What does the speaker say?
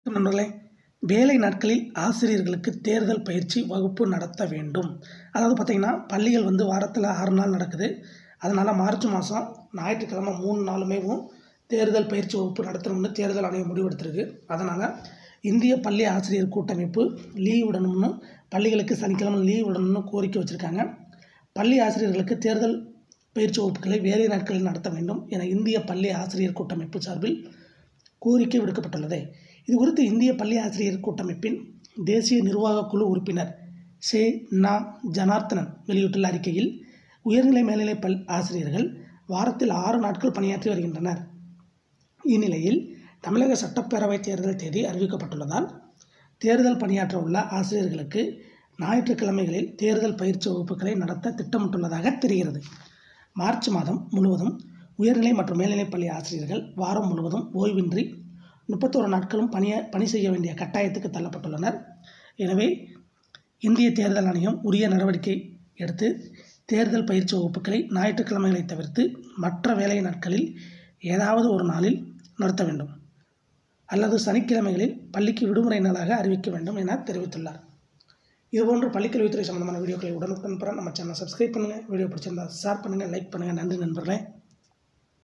நண்பர்களே வேலை நாட்களில் ஆசிரியர்களுக்கு தேர்தல் பயிற்சி வகுப்பு நடத்த வேண்டும் அதாவது பார்த்திங்கன்னா பள்ளிகள் வந்து வாரத்தில் ஆறு நாள் நடக்குது அதனால் மார்ச் மாதம் ஞாயிற்றுக்கிழமை மூணு நாளுமேவும் தேர்தல் பயிற்சி வகுப்பு நடத்தணும்னு தேர்தல் ஆணையம் முடிவெடுத்திருக்கு அதனால் இந்திய பள்ளி ஆசிரியர் கூட்டமைப்பு லீவ் விடணும்னு பள்ளிகளுக்கு சனிக்கிழமை லீவ் விடணும்னு கோரிக்கை வச்சுருக்காங்க பள்ளி ஆசிரியர்களுக்கு தேர்தல் பயிற்சி வகுப்புகளை வேலை நாட்களில் நடத்த வேண்டும் என இந்திய பள்ளி ஆசிரியர் கூட்டமைப்பு சார்பில் கோரிக்கை விடுக்கப்பட்டுள்ளது இது குறித்து இந்திய பள்ளி ஆசிரியர் கூட்டமைப்பின் தேசிய நிர்வாக குழு உறுப்பினர் சே நா ஜனார்த்தனன் வெளியிட்டுள்ள அறிக்கையில் உயர்நிலை மேல்நிலை பல் ஆசிரியர்கள் வாரத்தில் ஆறு நாட்கள் பணியாற்றி வருகின்றனர் இந்நிலையில் தமிழக சட்டப்பேரவைத் தேர்தல் தேதி அறிவிக்கப்பட்டுள்ளதால் தேர்தல் பணியாற்ற உள்ள ஆசிரியர்களுக்கு ஞாயிற்றுக்கிழமைகளில் தேர்தல் பயிற்சி வகுப்புகளை நடத்த திட்டமிட்டுள்ளதாக தெரிகிறது மார்ச் மாதம் முழுவதும் உயர்நிலை மற்றும் மேல்நிலைப் பள்ளி ஆசிரியர்கள் வாரம் முழுவதும் ஓய்வின்றி முப்பத்தோரு நாட்களும் பணிய பணி செய்ய வேண்டிய கட்டாயத்துக்கு தள்ளப்பட்டுள்ளனர் எனவே இந்திய தேர்தல் ஆணையம் உரிய நடவடிக்கை எடுத்து தேர்தல் பயிற்சி வகுப்புகளை ஞாயிற்றுக்கிழமைகளை தவிர்த்து மற்ற வேலை நாட்களில் ஏதாவது ஒரு நாளில் நடத்த வேண்டும் அல்லது சனிக்கிழமைகளில் பள்ளிக்கு விடுமுறை நாளாக அறிவிக்க வேண்டும் என தெரிவித்துள்ளார் இதுபோன்று பள்ளிக்கல்வித்துறை சம்பந்தமான வீடியோக்களை உடனுக்குடன் பெற நம்ம சேனலை சப்ஸ்கிரைப் பண்ணுங்கள் வீடியோ பிடிச்சிருந்தா ஷேர் பண்ணுங்கள் லைக் பண்ணுங்கள் நன்றி நண்பர்களே